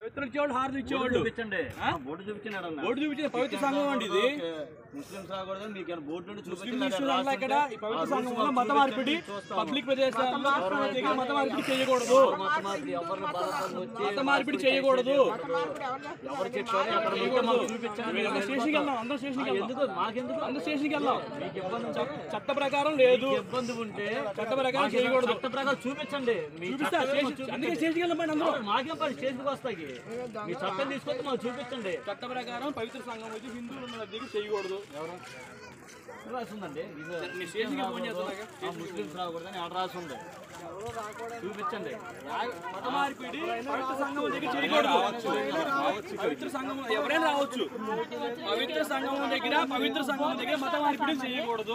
పవిత్ర ఇచ్చేవాళ్ళు హారతి ఇచ్చేవాళ్ళు చూపించండి ఆ? బోర్డు చూపించండి అన్న బోర్డు చూపించిన పవిత్ర సంఘం అండి ఇది ముస్లిమ్స్ రాకూడదు మీకు ఏమైనా బోర్డు నుండి ముస్లిం చూపించండి విశ్వాసాలు ఇక్కడ ఈ పవిత్ర సంఘంలో మత మార్పిడి పబ్లిక్ ప్రదేశాల్లో దగ్గర మత మార్పిడి చేయకూడదు ఎవరిని బలవంతంగా వచ్చి మత మార్పిడి చేయకూడదు ఎవరు చెప్పారు అక్కడ మీకు మాకు చూపించండి మేము అందరం స్టేషన్కి వెళ్దాం అందరం స్టేషన్కి వెళ్దాం ఎందుకు మాకెందుకు అందరం స్టేషన్కి వెళ్దాం మీకు ఇబ్బంది ఉంటే చట్ట ప్రకారం లేదు ఇబ్బంది ఉంటే చట్ట ప్రకారం మాకు చేయకూడదు చట్ట ప్రకారం చూపించండి మీ చూపిస్తా చట్టం ఏమో స్టేషన్ అందుకే స్టేషన్కి వెళ్దాం అందరూ చూపించండి. మాకేం పని స్టేషన్కి వస్తాయి మీ చట్టం తీసుకొచ్చి మాకు చూపించండి చట్ట ప్రకారం పవిత్ర సంఘం వచ్చి హిందువులు ఉన్న దగ్గర చేయకూడదు రాసిందండి ఇది నీ స్టేషన్కి ఫోన్ చేస్తున్నాగా ఆ ముస్లిమ్స్ రాకూడదని ఆడ రాసి ఉంది చూపించండి మత మార్పిడి పవిత్ర సంఘం దగ్గర చేయకూడదు పవిత్ర సంఘం ఎవరైనా రావచ్చు పవిత్ర సంఘం దగ్గర పవిత్ర సంఘం దగ్గర మత మార్పిడి చేయకూడదు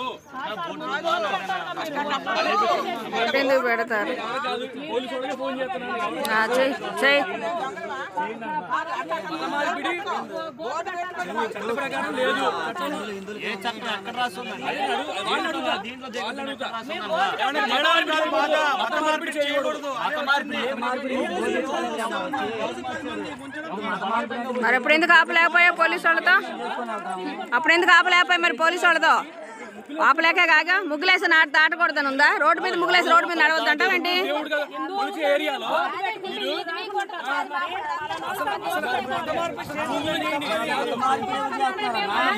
ఎందుకు పెడతారు ఎవరు కాదు పోలీసు వాళ్ళకే ఫోన్ చేస్తున్నాను ఆ, చెయ్ చెయ్ మత మార్పిడి చట్ట ప్రకారం లేదు ఏ చట్టం ఎక్కడ రాసి ఉందండి వాళ్ళు అడుగుతా దీంట్లో వాళ్ళు అడుగుతా రాసి ఉందమ్మా. ఏమన్నా మత మార్పిడి చేయకూడదు మత మార్పిడి మరి అప్పుడు ఎందుకు ఆపలేకపోయా పోలీసు వాళ్ళతో అప్పుడు ఎందుకు ఆపలేకపోయా మరి పోలీసు వాళ్ళతో ఆపలేకే కాక ముగ్గులేసి నాటి దాటకూడదని ఉందా రోడ్డు మీద ముగ్గులేసి రోడ్డు మీద నడవద్దు అంటావేంటి దేవుడు కదా కొలిచే ఏరియాలో మీరు అసలు అసలు మత మార్పిడి చేయకూడదు కాదు.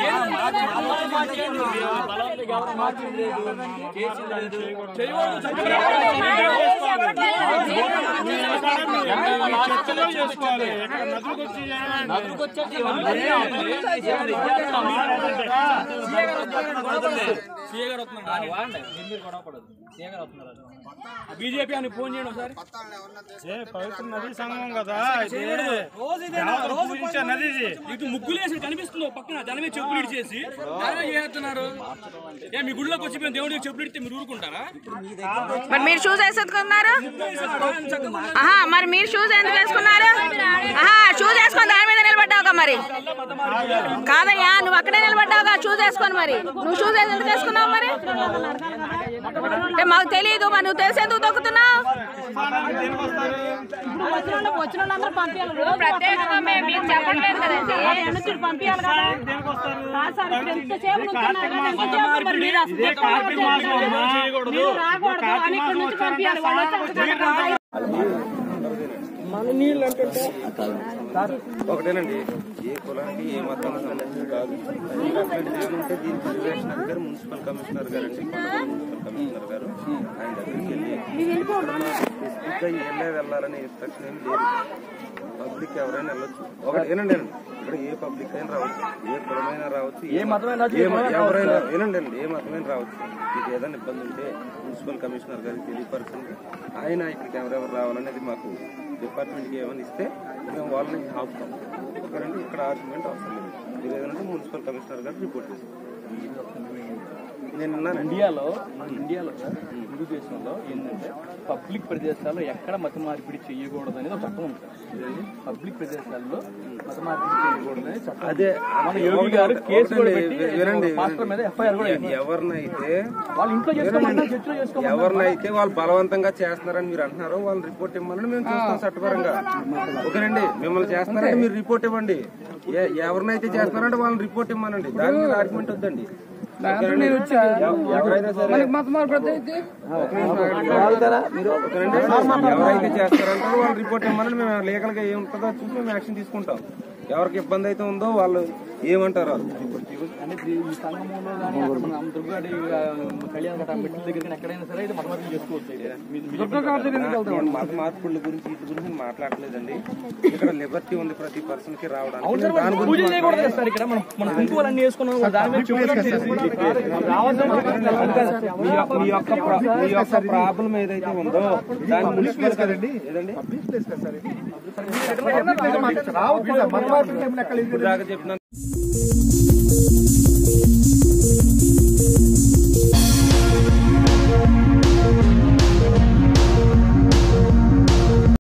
చేయకూడదు చట్ట ప్రకారం సీఏ గారు వస్తున్నారు బీజేపీ అని ఫోన్ చేయండి ఒకసారి పవిత్ర నదీ సంగమం కదా ఇది రోజు ఇదే దేవతలు పూజించే నది ఇది ఇటు ముగ్గులు వేసి కనిపిస్తుంది ఓ పక్కన దాని మీద చెప్పులు ఇటు చేసి దాని మీద చేస్తున్నారు ఏ మీ గుడిలోకి వచ్చి మేము దేవుడికి చెప్పులు ఇడితే మీరు ఊరుకుంటారా మరి మీరు షూస్ వేసుకున్నారు ఆహా మరి మీరు షూస్ ఎందుకు వేసుకున్నారు ఆహా షూస్ వేసుకొని దాని మీద నిలబడ్డావుగా మరి కాదయ్యా నువ్వు అక్కడే నిలబడ్డావుగా షూస్ వేసుకొని మరి నువ్వు షూస్ ఎందుకు వేసుకున్నావు మరి అంటే మాకు తెలియదు మరి నువ్వు తెలిసి ఎందుకు తొక్కుతున్నావు ప్రత్యేకంగా మేము మీకు చెప్పట్లేదు కదండి ఒకటేనండి ఏ కులానికి ఏ మతానికి సంబంధించి కాదు అట్లాంటిది ఏమంటే దీని రిజర్వేషన్ అధికారి మున్సిపల్ కమిషనర్ గారు అండి మున్సిపల్ కమిషనర్ గారు ఆయన దగ్గరికి వెళ్ళి స్పెసిఫిక్ గా వెళ్ళే వెళ్ళాలని ఇన్స్ట్రక్షన్ ఏమి లేదు పబ్లిక్ ఎవరైనా వెళ్ళొచ్చు ఒకటి ఏనండి ఏనండి. ఇక్కడ ఏ పబ్లిక్ అయినా రావచ్చు ఏ కులమైనా రావచ్చు ఏ మతమైనా ఎవరైనా ఏనండి అండి ఏ మతమైనా రావచ్చు మీకు ఏదైనా ఇబ్బంది ఉంటే మున్సిపల్ కమిషనర్ గారికి తెలియపరచండి ఆయన ఇక్కడికి ఎవరెవరు రావాలనేది మాకు డిపార్ట్మెంట్కి ఏమైనా ఇస్తే మేము వాళ్ళని ఆపుతాం ఒకరండి ఇక్కడ ఆర్గ్యుమెంట్ అవసరం లేదు మీరు ఏదంటే మున్సిపల్ కమిషనర్ గారు రిపోర్ట్ చేస్తాం నేను ఉన్నానండి ఇండియాలో మన ఇండియాలో సార్ హిందూ దేశంలో ఏంటంటే పబ్లిక్ ప్రదేశాల్లో ఎక్కడ మత మార్పిడి చేయకూడదు అనేది ఒక చట్టం ఉంది సార్. పబ్లిక్ ప్రదేశాల్లో మత మార్పిడి చేయకూడదు అనేది చట్టం ఉంది. అదే మన యోగి గారు కేసు కూడా ఒకటండి, పెట్టి వినండి మాస్టర్ మీద ఎఫ్ఐఆర్ కూడా వేశారు. ఎవరినైతే వాళ్ళు ఇంట్లో చేసుకోమన్నారు చర్చలో చేసుకోమన్నారు ఎవరినైతే వాళ్ళు బలవంతంగా చేస్తున్నారని మీరు అంటున్నారో వాళ్ళు రిపోర్ట్ ఇవ్వాలని మేము చూస్తాం చట్టపరంగా ఓకేనండి మిమ్మల్ని చేస్తున్నారంటే మీరు రిపోర్ట్ ఇవ్వండి ఏ- ఎవరినైతే చేస్తున్నారంటే వాళ్ళని రిపోర్ట్ ఇవ్వమనండి దాని మీద ఆర్గ్యుమెంట్ వద్దండి ఓకేనండి? ఎవ- ఎవరైనా సరే ఓకేనండి? ఎవరైతే చేస్తారంటే వాళ్ళు రిపోర్ట్ ఇవ్వమని మేము లీగల్ గా ఏముంటుందో చూసి మేము యాక్షన్ తీసుకుంటాం ఎవరికి ఇబ్బంది అయితే ఉందో వాళ్ళు ఏమంటారు వాళ్ళు అంటే ఈ సంఘంలో కానీ అక్కడ మన దుర్గాడి కళ్యాణ ఘట్ట మెట్ల దగ్గర కానీ ఎక్కడైనా సరే ఇది మత మార్పిడి చేసుకోవచ్చు ఇది. మీ- మీ- నేను మత మార్పుల గురించి వీటి గురించి మాట్లాడలేదండి ఇక్కడ లిబర్టీ ఉంది ప్రతి పర్సన్ కి రావడానికి నేను దాని పూజ గురించి చేయకూడదు కదా సార్ ఇక్కడ మనం మన కుంకుమలు అన్ని వేసుకున్నాం దాని మీద చెప్పులు కట్టేసి రావద్దని మీ యొక్క- మీ యొక్క ప్రా- మీ యొక్క ప్రాబ్లం ఏదైతే ఉందో దాని మున్సిపల్ కదండి ఏదండి ఇప్పుడు దాకా చెప్పిన